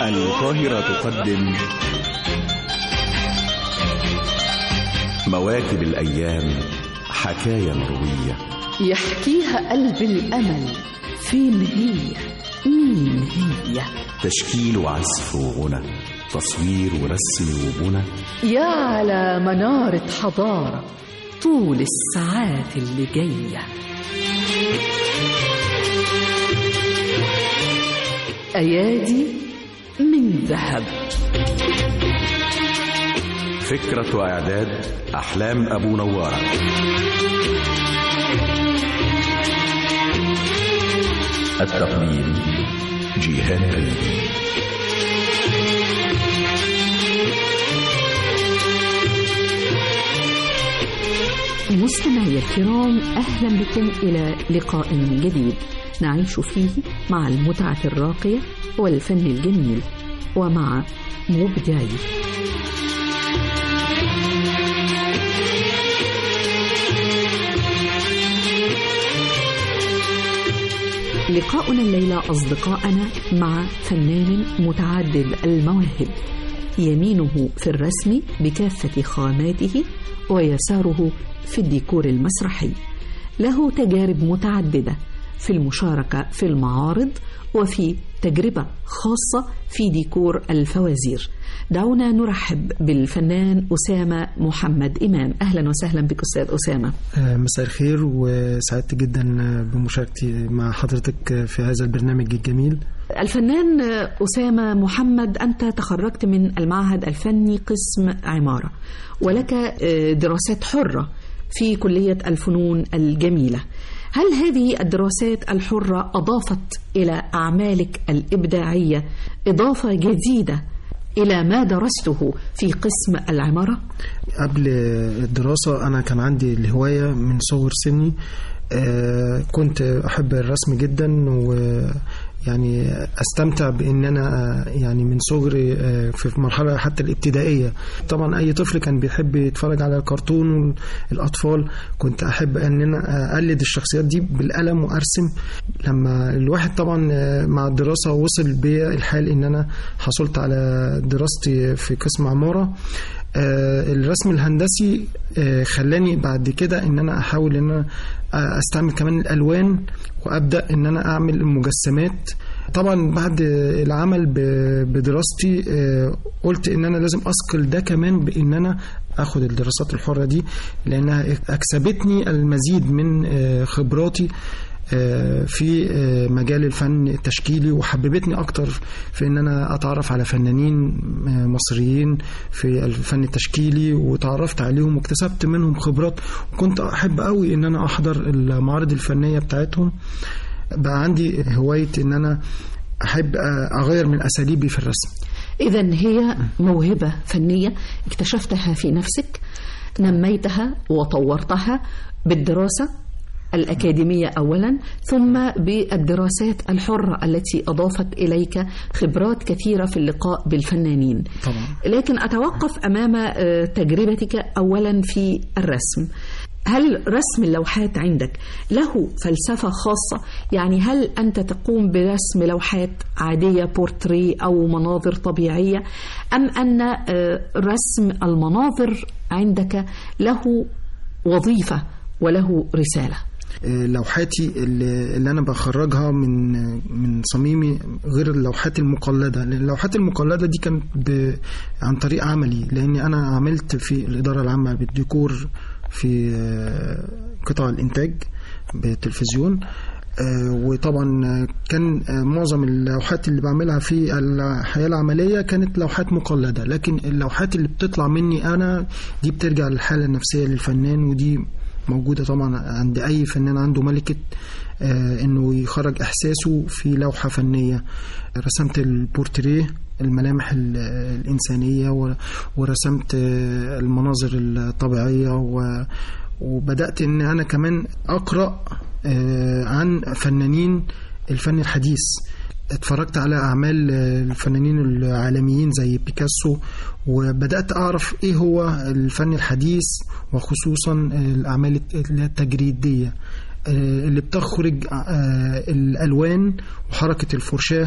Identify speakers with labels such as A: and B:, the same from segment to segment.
A: القاهرة تقدم مواكب الأيام حكاية مروية
B: يحكيها قلب الأمل فين هي مين هي
A: تشكيل وعزف وغنى تصوير ورسم وبنى
B: يا على منارة حضارة طول الساعات اللي جاية أيادي من ذهب
A: فكرة وإعداد أحلام أبو نوارة التقديم جيهان ريدي
B: مستمعي الكرام أهلا بكم إلى لقاء جديد نعيش فيه مع المتعة الراقية والفن الجميل ومع مبدعي لقاؤنا الليلة أصدقائنا مع فنان متعدد المواهب يمينه في الرسم بكافة خاماته ويساره في الديكور المسرحي له تجارب متعددة في المشاركة في المعارض وفي تجربة خاصة في ديكور الفوازير دعونا نرحب بالفنان أسامة محمد إمام أهلا وسهلا بك أستاذ أسامة
C: مساء الخير وسعدت جدا بمشاركتي مع حضرتك في هذا البرنامج الجميل
B: الفنان أسامة محمد أنت تخرجت من المعهد الفني قسم عمارة ولك دراسات حرة في كلية الفنون الجميلة هل هذه الدراسات الحرة أضافت إلى أعمالك الإبداعية إضافة جديدة إلى ما درسته في قسم العمارة؟
C: قبل الدراسة أنا كان عندي الهواية من صغر سني آه كنت أحب الرسم جدا و يعني استمتع بان انا يعني من صغري في المرحله حتى الابتدائيه طبعا اي طفل كان بيحب يتفرج على الكرتون الاطفال كنت احب ان انا اقلد الشخصيات دي بالقلم وارسم لما الواحد طبعا مع الدراسه وصل بيا الحال ان انا حصلت على دراستي في قسم عماره الرسم الهندسي خلاني بعد كده ان انا احاول ان انا استعمل كمان الالوان وابدا ان انا اعمل مجسمات طبعا بعد العمل بدراستي قلت ان انا لازم اثقل ده كمان بان انا اخد الدراسات الحره دي لانها اكسبتني المزيد من خبراتي في مجال الفن التشكيلي وحببتني اكتر في ان انا اتعرف على فنانين مصريين في الفن التشكيلي وتعرفت عليهم واكتسبت منهم خبرات وكنت احب قوي ان انا احضر المعارض الفنيه بتاعتهم بقى عندي هوايه ان انا احب اغير من اساليبي في الرسم
B: اذا هي موهبه فنيه اكتشفتها في نفسك نميتها وطورتها بالدراسه الأكاديمية أولا ثم بالدراسات الحرة التي أضافت إليك خبرات كثيرة في اللقاء بالفنانين
C: طبعا.
B: لكن أتوقف أمام تجربتك أولا في الرسم هل رسم اللوحات عندك له فلسفة خاصة يعني هل أنت تقوم برسم لوحات عادية بورتري أو مناظر طبيعية أم أن رسم المناظر عندك له وظيفة وله رسالة
C: لوحاتي اللي انا بخرجها من من صميمي غير اللوحات المقلده اللوحات المقلده دي كانت عن طريق عملي لاني انا عملت في الاداره العامه بالديكور في قطاع الانتاج بالتلفزيون وطبعا كان معظم اللوحات اللي بعملها في الحياه العمليه كانت لوحات مقلده لكن اللوحات اللي بتطلع مني انا دي بترجع للحاله النفسيه للفنان ودي موجودة طبعا عند أي فنان عنده ملكة آه إنه يخرج إحساسه في لوحة فنية رسمت البورتريه الملامح الإنسانية ورسمت المناظر الطبيعية وبدأت إن أنا كمان أقرأ آه عن فنانين الفن الحديث اتفرجت على أعمال الفنانين العالميين زي بيكاسو وبدأت أعرف إيه هو الفن الحديث وخصوصا الأعمال التجريدية اللي بتخرج الألوان وحركة الفرشاة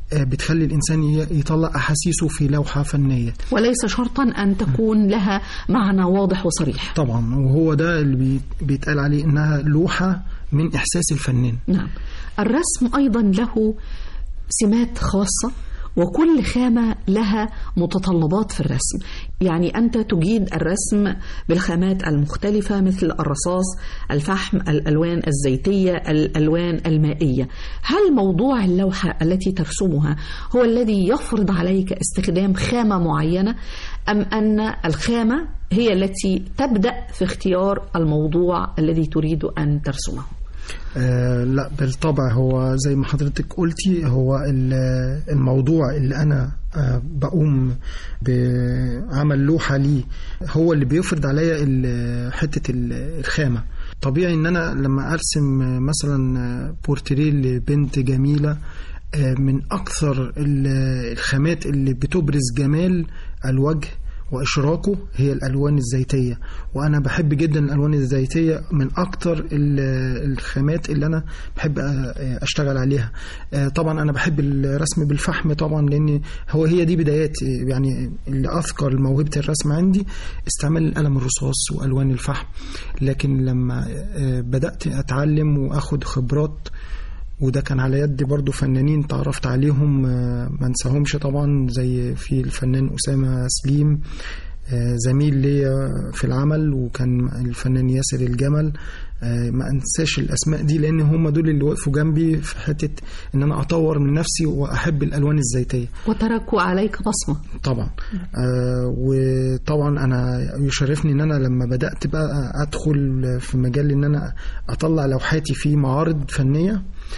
C: آه، بتخلي الإنسان ي- يطلع أحاسيسه في لوحة فنية
B: وليس شرطا أن تكون لها معنى واضح وصريح
C: طبعا وهو ده اللي بي- بيتقال عليه إنها لوحة من إحساس الفنان
B: نعم الرسم أيضا له سمات خاصة وكل خامة لها متطلبات في الرسم يعني أنت تجيد الرسم بالخامات المختلفة مثل الرصاص الفحم الألوان الزيتية الألوان المائية هل موضوع اللوحة التي ترسمها هو الذي يفرض عليك استخدام خامة معينة أم أن الخامة هي التي تبدأ في اختيار الموضوع الذي تريد أن ترسمه
C: آه لا بالطبع هو زي ما حضرتك قلتي هو ال- الموضوع اللي انا آه بقوم بعمل لوحة ليه هو اللي بيفرض عليا ال- حتة ال- الخامة طبيعي ان انا لما ارسم آه، مثلا آه، بورتريه لبنت جميلة آه، من اكثر ال- الخامات اللي بتبرز جمال الوجه واشراقه هي الالوان الزيتيه وانا بحب جدا الالوان الزيتيه من اكتر ال- الخامات اللي انا بحب أ- اشتغل عليها آه، طبعا انا بحب الرسم بالفحم طبعا لان هو هي دي بدايات يعني اللي اذكر موهبه الرسم عندي استعمال القلم الرصاص والوان الفحم لكن لما آه، بدات اتعلم واخد خبرات وده كان على يد برضو فنانين تعرفت عليهم آه، ما انساهمش طبعا زي في الفنان أسامة سليم آه، زميل ليا في العمل وكان الفنان ياسر الجمل آه، ما انساش الاسماء دي لان هم دول اللي وقفوا جنبي في حته ان انا اطور من نفسي واحب الالوان الزيتيه
B: وتركوا عليك بصمة
C: طبعا آه وطبعا انا يشرفني ان انا لما بدات بقى ادخل في مجال ان انا اطلع لوحاتي في معارض فنيه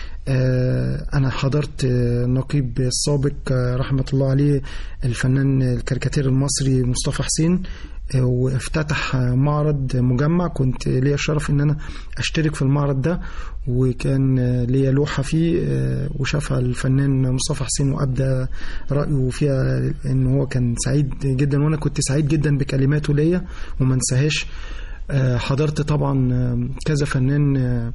C: آه انا حضرت آه، نقيب السابق آه، رحمه الله عليه الفنان الكاريكاتير المصري مصطفى حسين آه، وافتتح آه، معرض مجمع كنت ليا الشرف ان انا اشترك في المعرض ده وكان آه، ليا لوحه فيه آه، وشافها الفنان مصطفى حسين وابدى رايه فيها ان هو كان سعيد جدا وانا كنت سعيد جدا بكلماته ليا وما انساهاش آه، حضرت طبعا آه، كذا فنان آه،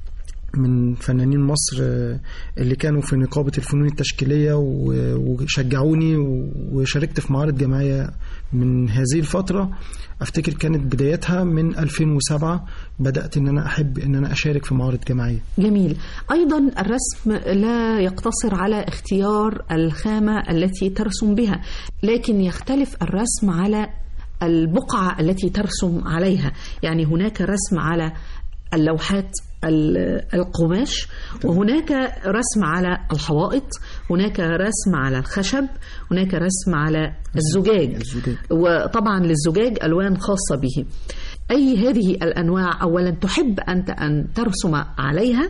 C: من فنانين مصر آه، اللي كانوا في نقابة الفنون التشكيلية و- وشجعوني وشاركت في معارض جماعية من هذه الفترة أفتكر كانت بدايتها من 2007 بدأت إن أنا أحب إن أنا أشارك في معارض جماعية
B: جميل أيضا الرسم لا يقتصر على اختيار الخامة التي ترسم بها لكن يختلف الرسم على البقعة التي ترسم عليها يعني هناك رسم على اللوحات ال- القماش وهناك رسم على الحوائط هناك رسم على الخشب هناك رسم على الزجاج
C: الزجاج.
B: وطبعا للزجاج ألوان خاصة به أي هذه الأنواع أولا تحب أنت أن ترسم عليها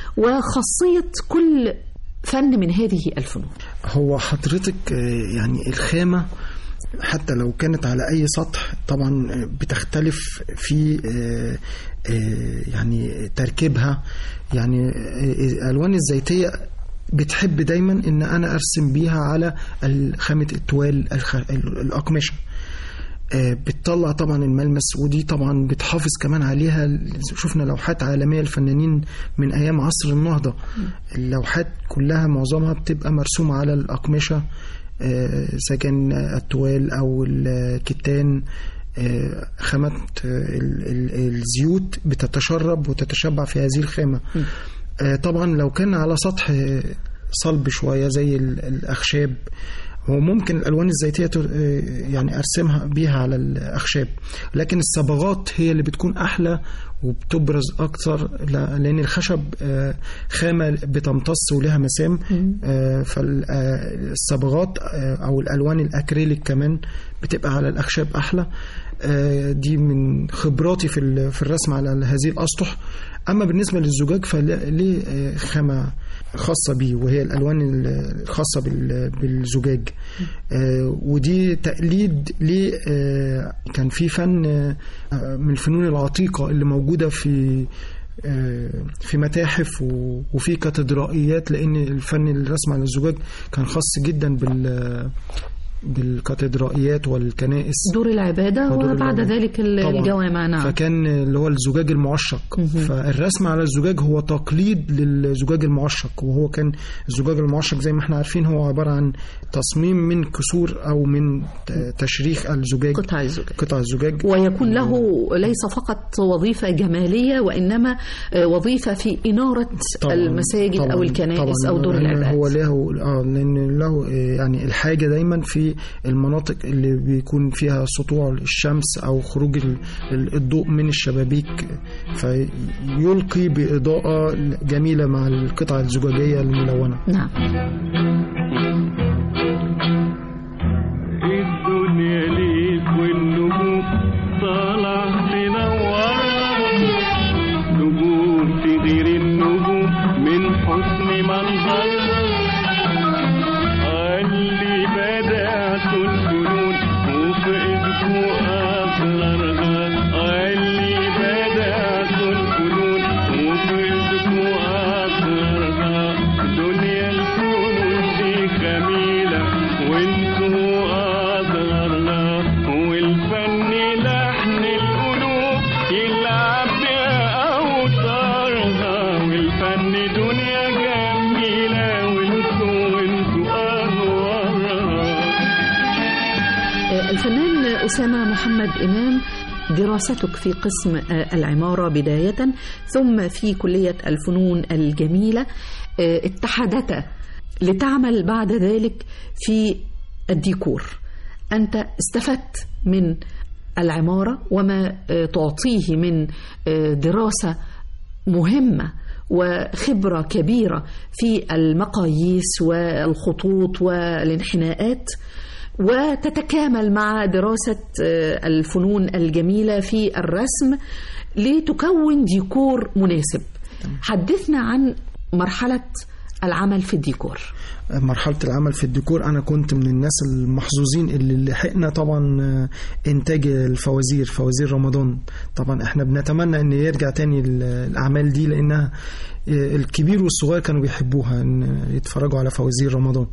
B: وخاصية كل فن من هذه الفنون
C: هو حضرتك آه، يعني الخامة حتى لو كانت على أي سطح طبعا آه، بتختلف في آه، آه، يعني تركيبها يعني آه، الألوان الزيتية بتحب دايما ان انا ارسم بيها على خامة التوال الخ- الاقمشة آه، بتطلع طبعا الملمس ودي طبعا بتحافظ كمان عليها شفنا لوحات عالمية الفنانين من أيام عصر النهضة اللوحات كلها معظمها بتبقى مرسومة على الأقمشة آه، إذا كان التوال أو الكتان آه، خامات آه، ال- ال- الزيوت بتتشرب وتتشبع في هذه الخامة آه، طبعا لو كان على سطح آه، صلب شوية زي ال- الأخشاب هو ممكن الالوان الزيتيه ت- يعني ارسمها بيها على الاخشاب لكن الصبغات هي اللي بتكون احلى وبتبرز اكتر ل- لان الخشب آه، خامه بتمتص ولها مسام فالصبغات او الالوان الاكريليك كمان بتبقى على الاخشاب احلى آه، دي من خبراتي في ال- في الرسم على هذه الاسطح اما بالنسبه للزجاج فليه آه، خامه خاصه بيه وهي الالوان ال- الخاصه بال- بالزجاج آه، ودي تقليد ل آه، كان في فن آه، من الفنون العتيقه اللي موجوده في آه، في متاحف و- وفي كاتدرائيات لان الفن الرسم على الزجاج كان خاص جدا بال بالكاتدرائيات والكنائس
B: دور العبادة
C: ودور
B: وبعد
C: العبادة.
B: ذلك ال-
C: طبعاً.
B: الجوامع نعم
C: فكان اللي هو الزجاج المعشق فالرسم على الزجاج هو تقليد للزجاج المعشق وهو كان الزجاج المعشق زي ما احنا عارفين هو عبارة عن تصميم من كسور أو من ت- تشريح الزجاج
B: قطع الزجاج
C: قطع الزجاج
B: ويكون له ليس فقط وظيفة جمالية وإنما آه، وظيفة في إنارة
C: طبعاً،
B: المساجد أو
C: طبعاً،
B: الكنائس
C: طبعاً،
B: أو دور
C: لأن
B: العبادة
C: هو له اه لان له آه، يعني الحاجه دايما في المناطق اللي بيكون فيها سطوع الشمس او خروج ال- ال- الضوء من الشبابيك فيلقي باضاءه جميله مع القطع الزجاجيه الملونه
B: نعم
D: الدنيا ليك والنجوم طالع تنور نجوم تغير النجوم من حسن منظر اللي بدأت الفنون وفي ايدكم أسرارها اللي بدأت الفنون وفي ايدكم أسرارها دنيا الفنون دي جميلة وانتوا أسرارها والفن لحن القلوب يلعب بأوتارها والفن دنيا جميلة وانتوا وانتوا أنوارها
B: آه، الفنان أسامة محمد إمام دراستك في قسم آه، العمارة بداية ثم في كلية الفنون الجميلة آه، اتحدتا لتعمل بعد ذلك في الديكور أنت استفدت من العمارة وما آه، تعطيه من آه، دراسة مهمة وخبرة كبيرة في المقاييس والخطوط والانحناءات وتتكامل مع دراسة آه، الفنون الجميلة في الرسم لتكون ديكور مناسب حدثنا عن مرحلة العمل في الديكور
C: مرحلة العمل في الديكور أنا كنت من الناس المحظوظين اللي لحقنا طبعا آه، إنتاج الفوازير فوازير رمضان طبعا إحنا بنتمنى إن يرجع تاني ال- الأعمال دي لأنها آه، الكبير والصغير كانوا بيحبوها إن يتفرجوا على فوازير رمضان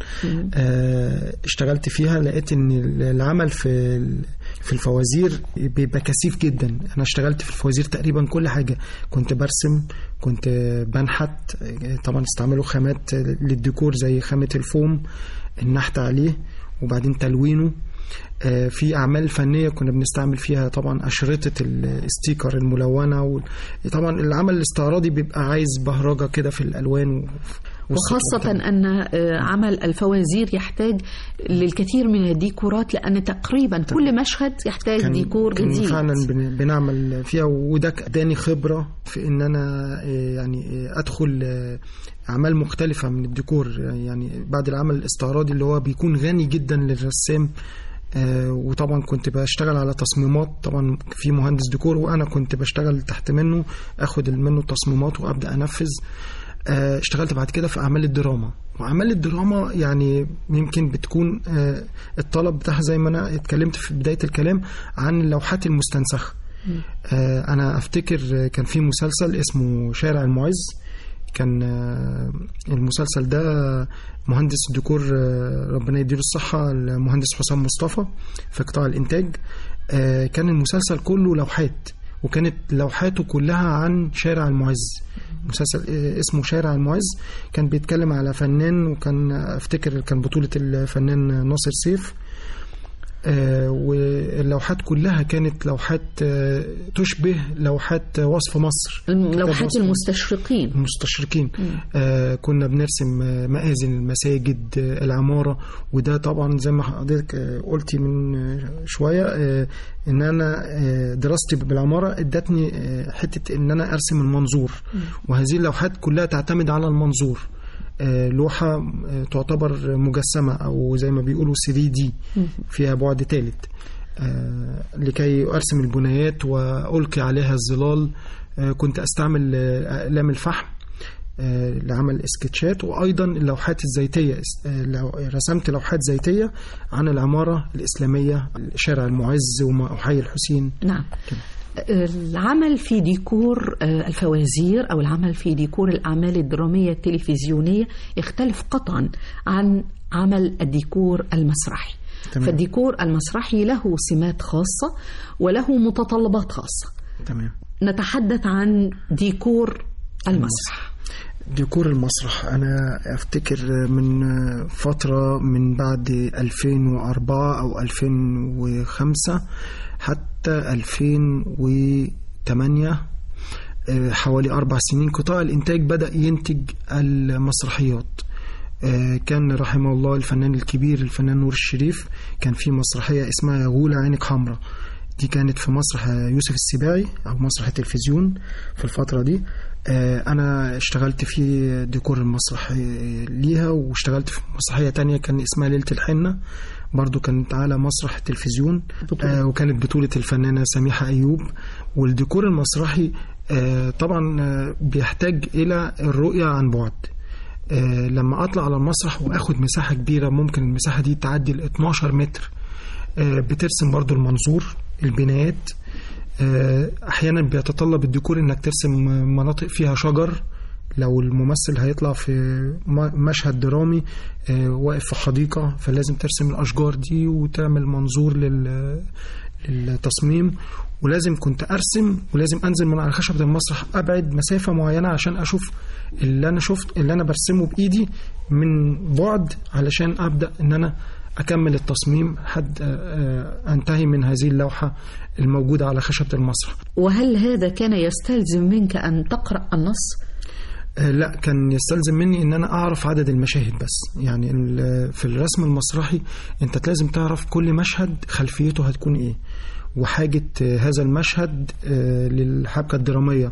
C: آه، اشتغلت فيها لقيت إن العمل في ال- في الفوازير بيبقى كثيف جدا أنا اشتغلت في الفوازير تقريبا كل حاجة كنت برسم كنت بنحت طبعا استعملوا خامات للديكور زي خامة الفوم النحت عليه وبعدين تلوينه آه، في أعمال فنية كنا بنستعمل فيها طبعا أشرطة الستيكر الملونة وال- طبعا العمل الاستعراضي بيبقى عايز بهرجة كده في الألوان و- والسطر
B: وخاصة
C: بتاعه.
B: أن آه، عمل الفوازير يحتاج للكثير من الديكورات لأن تقريبا كل مشهد يحتاج
C: كان
B: ديكور
C: كان
B: جديد
C: فعلا بن- بنعمل فيها وده اداني خبره في ان انا آه، يعني آه، ادخل آه، اعمال مختلفه من الديكور يعني بعد العمل الاستعراضي اللي هو بيكون غني جدا للرسام آه، وطبعا كنت بشتغل على تصميمات طبعا في مهندس ديكور وانا كنت بشتغل تحت منه اخد منه التصميمات وابدا انفذ آه، اشتغلت بعد كده في اعمال الدراما واعمال الدراما يعني يمكن بتكون آه، الطلب بتاعها زي ما انا اتكلمت في بدايه الكلام عن اللوحات المستنسخه آه، انا افتكر آه، كان في مسلسل اسمه شارع المعز كان آه، المسلسل ده مهندس الديكور آه، ربنا يديله الصحة المهندس حسام مصطفى في قطاع الإنتاج آه، كان المسلسل كله لوحات وكانت لوحاته كلها عن شارع المعز مسلسل آه، اسمه شارع المعز كان بيتكلم على فنان وكان افتكر كان بطولة الفنان ناصر سيف آه، واللوحات كلها كانت لوحات آه، تشبه لوحات وصف مصر
B: لوحات
C: وصف
B: المستشرقين
C: المستشرقين آه كنا بنرسم آه، مآذن المساجد آه العمارة وده طبعا زي ما حضرتك آه قلتي من آه شوية آه ان انا آه دراستي بالعمارة ادتني آه حتة ان انا ارسم المنظور وهذه اللوحات كلها تعتمد على المنظور آه، لوحة آه، تعتبر مجسمة أو زي ما بيقولوا 3 دي فيها بعد ثالث آه، لكي أرسم البنايات وألقي عليها الظلال آه، كنت أستعمل آه، أقلام الفحم آه، لعمل اسكتشات وايضا اللوحات الزيتيه اس- آه، لو- رسمت لوحات زيتيه عن العماره الاسلاميه شارع المعز وحي الحسين
B: نعم العمل في ديكور آه، الفوازير أو العمل في ديكور الأعمال الدرامية التلفزيونية يختلف قطعا عن عمل الديكور المسرحي
C: تمام.
B: فالديكور المسرحي له سمات خاصة وله متطلبات خاصة
C: تمام
B: نتحدث عن ديكور المسرح
C: ديكور المسرح أنا أفتكر من فترة من بعد 2004 أو 2005 حتى 2008 آه، حوالي أربع سنين قطاع الإنتاج بدأ ينتج المسرحيات آه، كان رحمه الله الفنان الكبير الفنان نور الشريف كان في مسرحية اسمها غولة عينك حمراء دي كانت في مسرح يوسف السباعي أو مسرح التلفزيون في الفترة دي آه، أنا اشتغلت في ديكور المسرح آه، ليها واشتغلت في مسرحية تانية كان اسمها ليلة الحنة برضو كانت على مسرح التلفزيون آه، وكانت بطولة الفنانة سميحة أيوب والديكور المسرحي آه، طبعا آه، بيحتاج إلى الرؤية عن بعد آه، لما اطلع على المسرح واخد مساحه كبيره ممكن المساحه دي تعدي ال 12 متر آه، بترسم برضو المنظور البنايات آه، احيانا بيتطلب الديكور انك ترسم مناطق فيها شجر لو الممثل هيطلع في م- مشهد درامي آه، واقف في حديقة فلازم ترسم الأشجار دي وتعمل منظور لل للتصميم ولازم كنت ارسم ولازم انزل من على خشبه المسرح ابعد مسافه معينه عشان اشوف اللي انا شفت اللي انا برسمه بايدي من بعد علشان ابدا ان انا اكمل التصميم حد آه، انتهي من هذه اللوحه الموجوده على خشبه المسرح
B: وهل هذا كان يستلزم منك أن تقرأ النص؟
C: آه، لا كان يستلزم مني ان انا اعرف عدد المشاهد بس يعني ال- في الرسم المسرحي انت لازم تعرف كل مشهد خلفيته هتكون ايه وحاجة آه، هذا المشهد آه، للحبكة الدرامية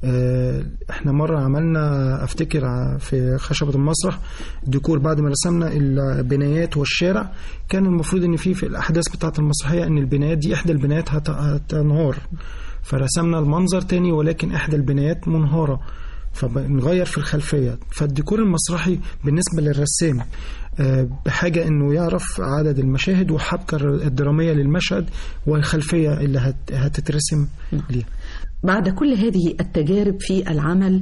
C: آه، احنا مرة عملنا افتكر ع- في خشبة المسرح ديكور بعد ما رسمنا البنايات والشارع كان المفروض ان في في الاحداث بتاعة المسرحية ان البنايات دي احدى البنايات هت- هتنهار فرسمنا المنظر تاني ولكن احدى البنايات منهارة فبنغير في الخلفية فالديكور المسرحي بالنسبة للرسام آه، بحاجة انه يعرف عدد المشاهد والحبكة الدرامية للمشهد والخلفية اللي هت- هتترسم ليها
B: بعد كل هذه التجارب في العمل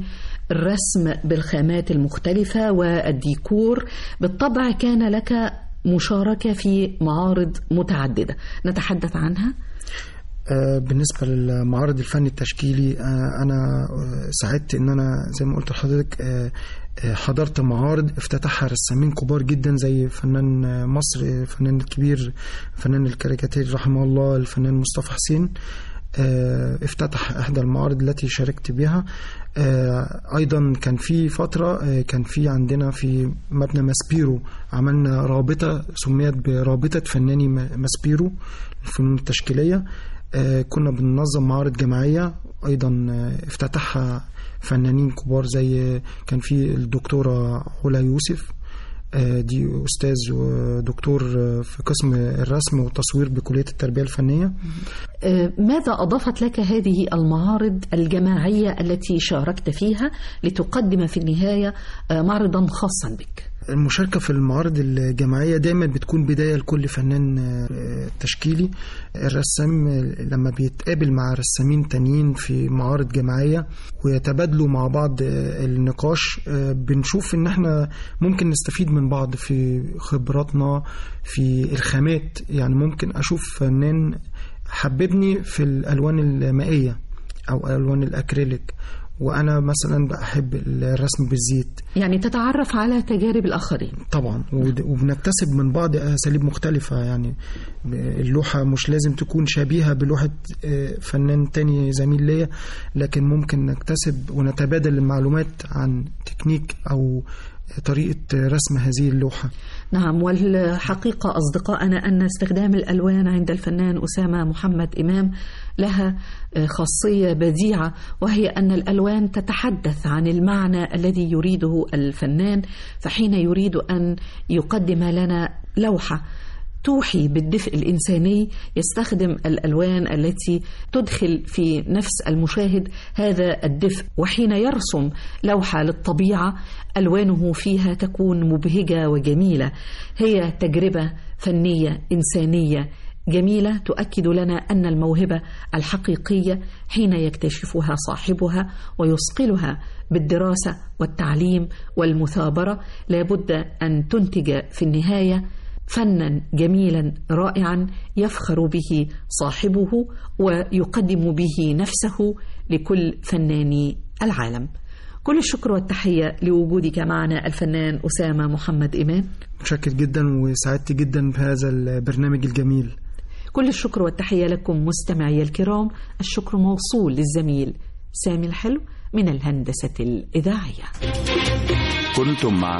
B: الرسم بالخامات المختلفة والديكور بالطبع كان لك مشاركة في معارض متعددة نتحدث عنها
C: آه، بالنسبة للمعارض الفن التشكيلي آه، أنا آه، سعدت إن أنا زي ما قلت لحضرتك آه، آه، حضرت معارض افتتحها رسامين كبار جدا زي فنان آه، مصر آه، فنان الكبير فنان الكاريكاتير رحمه الله الفنان مصطفى حسين آه، افتتح إحدى المعارض التي شاركت بها آه، أيضا كان في فترة آه، كان في عندنا في مبنى ماسبيرو عملنا رابطة سميت برابطة فناني م- ماسبيرو الفنون التشكيلية آه، كنا بننظم معارض جماعية أيضا آه، افتتحها فنانين كبار زي كان في الدكتورة علا يوسف آه، دي أستاذ ودكتور آه، في قسم الرسم والتصوير بكلية التربية الفنية
B: آه، ماذا أضافت لك هذه المعارض الجماعية التي شاركت فيها لتقدم في النهاية آه، معرضا خاصا بك
C: المشاركة في المعارض الجماعية دايما بتكون بداية لكل فنان آه، تشكيلي الرسام آه، لما بيتقابل مع رسامين تانيين في معارض جماعية ويتبادلوا مع بعض آه، النقاش آه، بنشوف ان احنا ممكن نستفيد من بعض في خبراتنا في الخامات يعني ممكن اشوف فنان حببني في الالوان المائية او الوان الاكريليك وانا مثلا بحب الرسم بالزيت
B: يعني تتعرف على تجارب الآخرين
C: طبعا ود- وبنكتسب من بعض اساليب مختلفه يعني اللوحه مش لازم تكون شبيهه بلوحه آه، فنان تاني زميل ليا لكن ممكن نكتسب ونتبادل المعلومات عن تكنيك او طريقه رسم هذه اللوحه
B: نعم والحقيقة أصدقائنا أن استخدام الألوان عند الفنان أسامة محمد إمام لها آه، خاصية بديعة وهي أن الألوان تتحدث عن المعنى الذي يريده الفنان فحين يريد أن يقدم لنا لوحة توحي بالدفء الإنساني يستخدم الألوان التي تدخل في نفس المشاهد هذا الدفء وحين يرسم لوحة للطبيعة ألوانه فيها تكون مبهجة وجميلة هي تجربة فنية إنسانية جميلة تؤكد لنا أن الموهبة الحقيقية حين يكتشفها صاحبها ويصقلها بالدراسة والتعليم والمثابرة لابد أن تنتج في النهاية فنا جميلا رائعا يفخر به صاحبه ويقدم به نفسه لكل فناني العالم كل الشكر والتحية لوجودك معنا الفنان أسامة محمد إمام
C: متشكر جدا وسعدت جدا بهذا البرنامج الجميل
B: كل الشكر والتحية لكم مستمعي الكرام الشكر موصول للزميل سامي الحلو من الهندسة الإذاعية
A: كنتم مع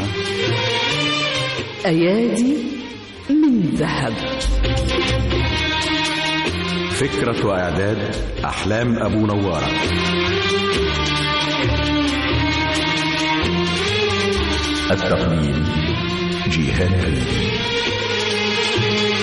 B: أيادي من ذهب
A: فكرة وإعداد أحلام أبو نوارة التقديم جيهان ريدي